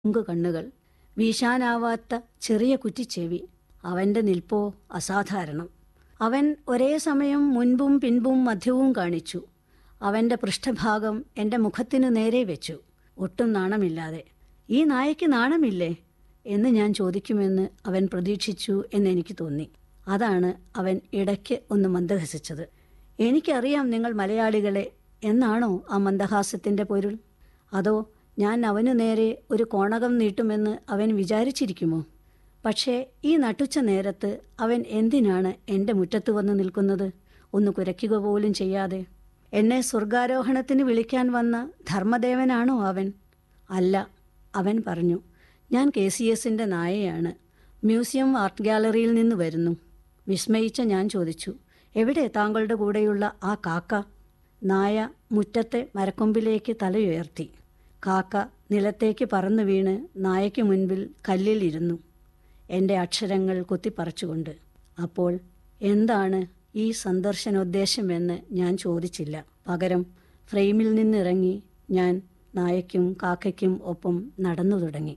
കണ്ണുകൾ വീശാനാവാത്ത ചെറിയ കുറ്റിച്ചെവി അവന്റെ നിൽപ്പോ അസാധാരണം അവൻ ഒരേ സമയം മുൻപും പിൻപും മധ്യവും കാണിച്ചു അവന്റെ പൃഷ്ഠഭാഗം എന്റെ മുഖത്തിനു നേരെ വെച്ചു ഒട്ടും നാണമില്ലാതെ ഈ നായയ്ക്ക് നാണമില്ലേ എന്ന് ഞാൻ ചോദിക്കുമെന്ന് അവൻ പ്രതീക്ഷിച്ചു എന്നെനിക്ക് തോന്നി അതാണ് അവൻ ഇടയ്ക്ക് ഒന്ന് മന്ദഹസിച്ചത് എനിക്കറിയാം നിങ്ങൾ മലയാളികളെ എന്നാണോ ആ മന്ദഹാസത്തിന്റെ പൊരുൾ അതോ ഞാൻ അവനു നേരെ ഒരു കോണകം നീട്ടുമെന്ന് അവൻ വിചാരിച്ചിരിക്കുമോ പക്ഷേ ഈ നട്ടുച്ച നേരത്ത് അവൻ എന്തിനാണ് എൻ്റെ മുറ്റത്ത് വന്ന് നിൽക്കുന്നത് ഒന്ന് കുരയ്ക്കുക പോലും ചെയ്യാതെ എന്നെ സ്വർഗാരോഹണത്തിന് വിളിക്കാൻ വന്ന ധർമ്മദേവനാണോ അവൻ അല്ല അവൻ പറഞ്ഞു ഞാൻ കെ സി എസിൻ്റെ നായയാണ് മ്യൂസിയം ആർട്ട് ഗാലറിയിൽ നിന്ന് വരുന്നു വിസ്മയിച്ച ഞാൻ ചോദിച്ചു എവിടെ താങ്കളുടെ കൂടെയുള്ള ആ കാക്ക നായ മുറ്റത്തെ മരക്കൊമ്പിലേക്ക് തലയുയർത്തി കാക്ക നിലത്തേക്ക് പറന്നു വീണ് നായയ്ക്ക് മുൻപിൽ കല്ലിലിരുന്നു എൻ്റെ അക്ഷരങ്ങൾ കുത്തിപ്പറിച്ചുകൊണ്ട് അപ്പോൾ എന്താണ് ഈ സന്ദർശനോദ്ദേശമെന്ന് ഞാൻ ചോദിച്ചില്ല പകരം ഫ്രെയിമിൽ നിന്നിറങ്ങി ഞാൻ നായയ്ക്കും കാക്കയ്ക്കും ഒപ്പം നടന്നു തുടങ്ങി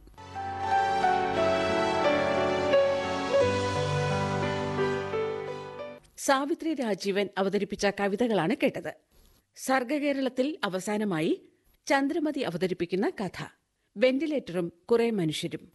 സാവിത്രി രാജീവൻ അവതരിപ്പിച്ച കവിതകളാണ് കേട്ടത് സർഗകേരളത്തിൽ അവസാനമായി ചന്ദ്രമതി അവതരിപ്പിക്കുന്ന കഥ വെന്റിലേറ്ററും കുറെ മനുഷ്യരും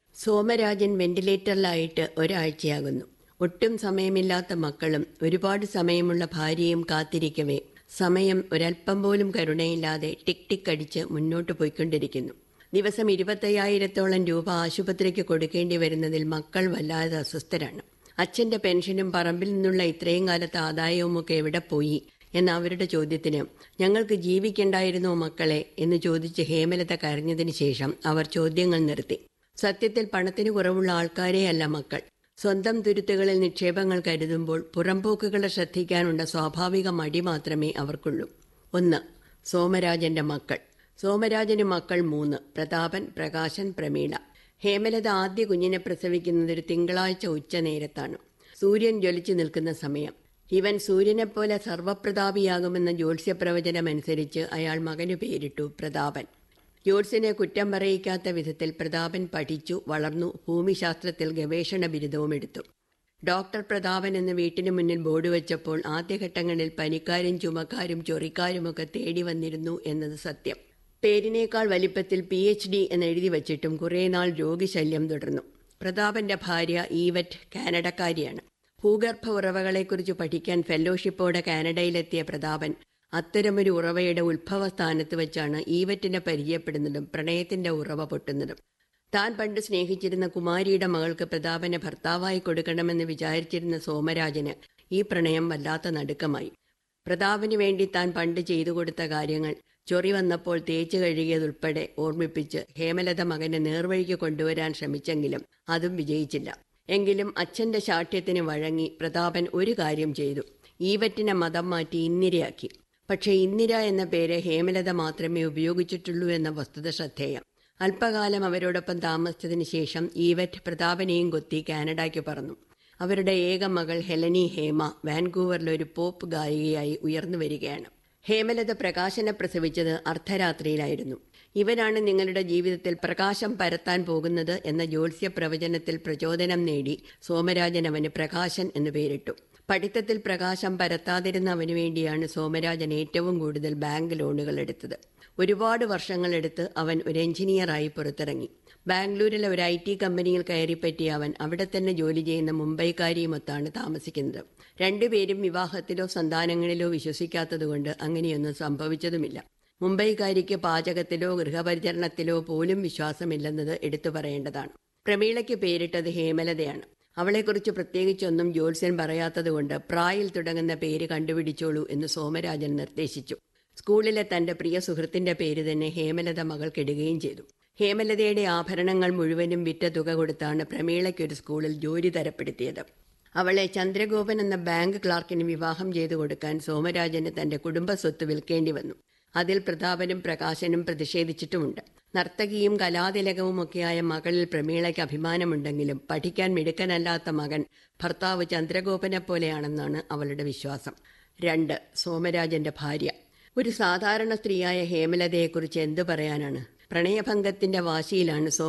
സോമരാജൻ വെന്റിലേറ്ററിലായിട്ട് ഒരാഴ്ചയാകുന്നു ഒട്ടും സമയമില്ലാത്ത മക്കളും ഒരുപാട് സമയമുള്ള ഭാര്യയും കാത്തിരിക്കവേ സമയം ഒരല്പം പോലും കരുണയില്ലാതെ ടിക് ടിക് അടിച്ച് മുന്നോട്ട് പോയിക്കൊണ്ടിരിക്കുന്നു ദിവസം ഇരുപത്തയ്യായിരത്തോളം രൂപ ആശുപത്രിക്ക് കൊടുക്കേണ്ടി വരുന്നതിൽ മക്കൾ വല്ലാതെ അസ്വസ്ഥരാണ് അച്ഛന്റെ പെൻഷനും പറമ്പിൽ നിന്നുള്ള ഇത്രയും കാലത്തെ ആദായവുമൊക്കെ എവിടെ പോയി എന്ന അവരുടെ ചോദ്യത്തിന് ഞങ്ങൾക്ക് ജീവിക്കണ്ടായിരുന്നോ മക്കളെ എന്ന് ചോദിച്ച് ഹേമലത കരഞ്ഞതിന് ശേഷം അവർ ചോദ്യങ്ങൾ നിർത്തി സത്യത്തിൽ പണത്തിന് കുറവുള്ള ആൾക്കാരെയല്ല മക്കൾ സ്വന്തം തുരുത്തുകളിൽ നിക്ഷേപങ്ങൾ കരുതുമ്പോൾ പുറംപോക്കുകളെ ശ്രദ്ധിക്കാനുള്ള സ്വാഭാവിക മടി മാത്രമേ അവർക്കുള്ളൂ ഒന്ന് സോമരാജന്റെ മക്കൾ സോമരാജന് മക്കൾ മൂന്ന് പ്രതാപൻ പ്രകാശൻ പ്രമീള ഹേമലത ആദ്യ കുഞ്ഞിനെ പ്രസവിക്കുന്നത് ഒരു തിങ്കളാഴ്ച ഉച്ച നേരത്താണ് സൂര്യൻ ജ്വലിച്ചു നിൽക്കുന്ന സമയം ഇവൻ സൂര്യനെപ്പോലെ സർവപ്രതാപിയാകുമെന്ന ജ്യോത്സ്യപ്രവചനമനുസരിച്ച് അയാൾ മകനു പേരിട്ടു പ്രതാപൻ ജ്യോത്സ്യനെ കുറ്റം പറയിക്കാത്ത വിധത്തിൽ പ്രതാപൻ പഠിച്ചു വളർന്നു ഭൂമിശാസ്ത്രത്തിൽ ഗവേഷണ ബിരുദവും എടുത്തു ഡോക്ടർ പ്രതാപൻ എന്ന് വീട്ടിന് മുന്നിൽ ബോർഡ് വെച്ചപ്പോൾ ആദ്യഘട്ടങ്ങളിൽ പനിക്കാരും ചുമക്കാരും ചൊറിക്കാരുമൊക്കെ തേടി വന്നിരുന്നു എന്നത് സത്യം പേരിനേക്കാൾ വലിപ്പത്തിൽ പി എച്ച് ഡി എന്ന് എഴുതി വച്ചിട്ടും കുറേ നാൾ രോഗിശല്യം തുടർന്നു പ്രതാപന്റെ ഭാര്യ ഈവറ്റ് കാനഡക്കാരിയാണ് ഭൂഗർഭ ഉറവകളെക്കുറിച്ച് പഠിക്കാൻ ഫെലോഷിപ്പോടെ കാനഡയിലെത്തിയ പ്രതാപൻ അത്തരമൊരു ഉറവയുടെ ഉത്ഭവസ്ഥാനത്ത് വെച്ചാണ് ഈവറ്റിനെ പരിചയപ്പെടുന്നതും പ്രണയത്തിന്റെ ഉറവ പൊട്ടുന്നതും താൻ പണ്ട് സ്നേഹിച്ചിരുന്ന കുമാരിയുടെ മകൾക്ക് പ്രതാപനെ ഭർത്താവായി കൊടുക്കണമെന്ന് വിചാരിച്ചിരുന്ന സോമരാജന് ഈ പ്രണയം വല്ലാത്ത നടുക്കമായി പ്രതാപന് വേണ്ടി താൻ പണ്ട് ചെയ്തു കൊടുത്ത കാര്യങ്ങൾ ചൊറി വന്നപ്പോൾ തേച്ചു കഴുകിയതുൾപ്പെടെ ഓർമ്മിപ്പിച്ച് ഹേമലത മകനെ നേർവഴിക്ക് കൊണ്ടുവരാൻ ശ്രമിച്ചെങ്കിലും അതും വിജയിച്ചില്ല എങ്കിലും അച്ഛന്റെ ശാഠ്യത്തിന് വഴങ്ങി പ്രതാപൻ ഒരു കാര്യം ചെയ്തു ഈവറ്റിനെ മതം മാറ്റി ഇന്ദിരയാക്കി പക്ഷേ ഇന്ദിര എന്ന പേര് ഹേമലത മാത്രമേ ഉപയോഗിച്ചിട്ടുള്ളൂ എന്ന വസ്തുത ശ്രദ്ധേയം അല്പകാലം അവരോടൊപ്പം താമസിച്ചതിന് ശേഷം ഈവറ്റ് പ്രതാപനെയും കൊത്തി കാനഡയ്ക്ക് പറന്നു അവരുടെ ഏക മകൾ ഹെലനി ഹേമ വാൻകൂവറിലെ ഒരു പോപ്പ് ഗായികയായി ഉയർന്നു വരികയാണ് ഹേമലത പ്രകാശനെ പ്രസവിച്ചത് അർദ്ധരാത്രിയിലായിരുന്നു ഇവനാണ് നിങ്ങളുടെ ജീവിതത്തിൽ പ്രകാശം പരത്താൻ പോകുന്നത് എന്ന ജ്യോത്സ്യ പ്രവചനത്തിൽ പ്രചോദനം നേടി സോമരാജൻ അവന് പ്രകാശൻ എന്ന് പേരിട്ടു പഠിത്തത്തിൽ പ്രകാശം പരത്താതിരുന്ന അവനു വേണ്ടിയാണ് സോമരാജൻ ഏറ്റവും കൂടുതൽ ബാങ്ക് ലോണുകൾ എടുത്തത് ഒരുപാട് വർഷങ്ങളെടുത്ത് അവൻ ഒരു എഞ്ചിനീയറായി പുറത്തിറങ്ങി ബാംഗ്ലൂരിലെ ഒരു ഐ ടി കമ്പനിയിൽ കയറിപ്പറ്റിയ അവൻ അവിടെ തന്നെ ജോലി ചെയ്യുന്ന മുംബൈക്കാരിയുമൊത്താണ് താമസിക്കുന്നത് രണ്ടുപേരും വിവാഹത്തിലോ സന്താനങ്ങളിലോ വിശ്വസിക്കാത്തതുകൊണ്ട് അങ്ങനെയൊന്നും സംഭവിച്ചതുമില്ല മുംബൈക്കാരിക്ക് പാചകത്തിലോ ഗൃഹപരിചരണത്തിലോ പോലും വിശ്വാസമില്ലെന്നത് എടുത്തു പറയേണ്ടതാണ് പ്രമീളയ്ക്ക് പേരിട്ടത് ഹേമലതയാണ് അവളെക്കുറിച്ച് പ്രത്യേകിച്ചൊന്നും ജ്യോത്സ്യൻ പറയാത്തതുകൊണ്ട് പ്രായിൽ തുടങ്ങുന്ന പേര് കണ്ടുപിടിച്ചോളൂ എന്ന് സോമരാജൻ നിർദ്ദേശിച്ചു സ്കൂളിലെ തന്റെ പ്രിയ സുഹൃത്തിന്റെ പേര് തന്നെ ഹേമലത മകൾക്കിടുകയും ചെയ്തു ഹേമലതയുടെ ആഭരണങ്ങൾ മുഴുവനും വിറ്റ തുക കൊടുത്താണ് പ്രമീളയ്ക്കൊരു സ്കൂളിൽ ജോലി തരപ്പെടുത്തിയത് അവളെ ചന്ദ്രഗോപൻ എന്ന ബാങ്ക് ക്ലാർക്കിന് വിവാഹം ചെയ്തു കൊടുക്കാൻ സോമരാജന് തന്റെ കുടുംബ സ്വത്ത് വിൽക്കേണ്ടി വന്നു അതിൽ പ്രതാപനും പ്രകാശനും പ്രതിഷേധിച്ചിട്ടുമുണ്ട് നർത്തകിയും കലാതിലകവുമൊക്കെയായ മകളിൽ പ്രമീളയ്ക്ക് അഭിമാനമുണ്ടെങ്കിലും പഠിക്കാൻ മിടുക്കനല്ലാത്ത മകൻ ഭർത്താവ് ചന്ദ്രഗോപനെ പോലെയാണെന്നാണ് അവളുടെ വിശ്വാസം രണ്ട് സോമരാജന്റെ ഭാര്യ ഒരു സാധാരണ സ്ത്രീയായ ഹേമലതയെക്കുറിച്ച് എന്തു പറയാനാണ് പ്രണയഭംഗത്തിന്റെ വാശിയിലാണ് സോമ